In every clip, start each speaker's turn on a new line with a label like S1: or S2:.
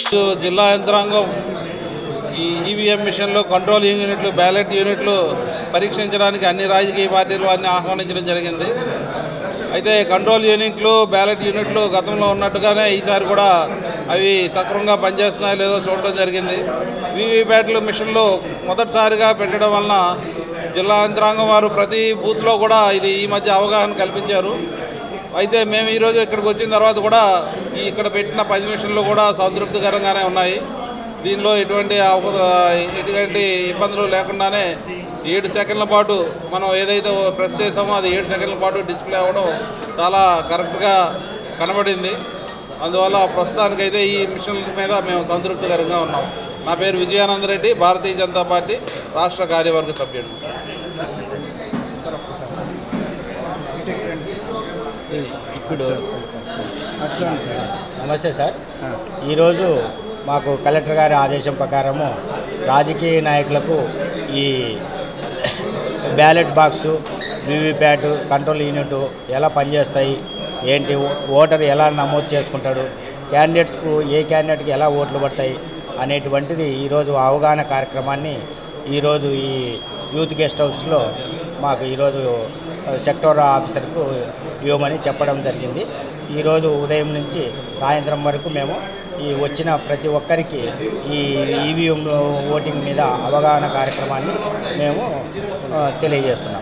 S1: జిల్లా యంత్రాంగం ఈ ఈవీఎం మిషన్లు కంట్రోల్ యూనిట్లు బ్యాలెట్ యూనిట్లు పరీక్షించడానికి అన్ని రాజకీయ పార్టీల వారిని ఆహ్వానించడం జరిగింది అయితే కంట్రోల్ యూనిట్లు బ్యాలెట్ యూనిట్లు గతంలో ఉన్నట్టుగానే ఈసారి కూడా అవి సక్రమంగా పనిచేస్తున్నాయో లేదో చూడడం జరిగింది వీవీప్యాట్లు మిషన్లు మొదటిసారిగా పెట్టడం వలన జిల్లా యంత్రాంగం వారు ప్రతి బూత్లో కూడా ఇది ఈ మధ్య అవగాహన కల్పించారు అయితే మేము ఈరోజు ఇక్కడికి వచ్చిన తర్వాత కూడా ఈ ఇక్కడ పెట్టిన పది మిషన్లు కూడా సంతృప్తికరంగానే ఉన్నాయి దీనిలో ఎటువంటి అవక- ఎటువంటి ఇబ్బందులు లేకుండానే ఏడు సెకండ్ల పాటు మనం ఏదైతే ప్రెస్ చేసామో అది ఏడు సెకండ్ల పాటు డిస్ప్లే అవ్వడం చాలా కరెక్ట్గా కనబడింది అందువల్ల ప్రస్తుతానికైతే ఈ మిషన్ల మీద మేము సంతృప్తికరంగా ఉన్నాం నా పేరు విజయానంద రెడ్డి భారతీయ జనతా పార్టీ రాష్ట్ర కార్యవర్గ సభ్యుడు
S2: ఇప్పుడు నమస్తే సార్ ఈరోజు మాకు కలెక్టర్ గారి ఆదేశం ప్రకారము రాజకీయ నాయకులకు ఈ ballot box VVPAT control unit ఎలా పనిచేస్తాయి ఏంటి ఓ- ఓటర్ ఎలా నమోదు చేసుకుంటాడు క్యాండిడేట్స్కు ఏ క్యాండిడేట్కి ఎలా ఓట్లు పడతాయి అనేటువంటిది ఈరోజు అవగాహన కార్యక్రమాన్ని ఈరోజు ఈ యూత్ గెస్ట్ హౌస్లో మాకు ఈరోజు సెక్టర్ ఆఫీసర్కు ఇవ్వమని చెప్పడం జరిగింది ఈరోజు ఉదయం నుంచి సాయంత్రం వరకు మేము ఈ వచ్చిన ప్రతి ఒక్కరికి ఈ ఈవీఎం ఓటింగ్ మీద అవగాహన కార్యక్రమాన్ని మేము ఆ, తెలియజేస్తున్నాం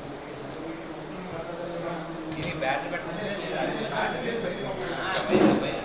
S3: ఇది బ్యాటరీ పెట్టండి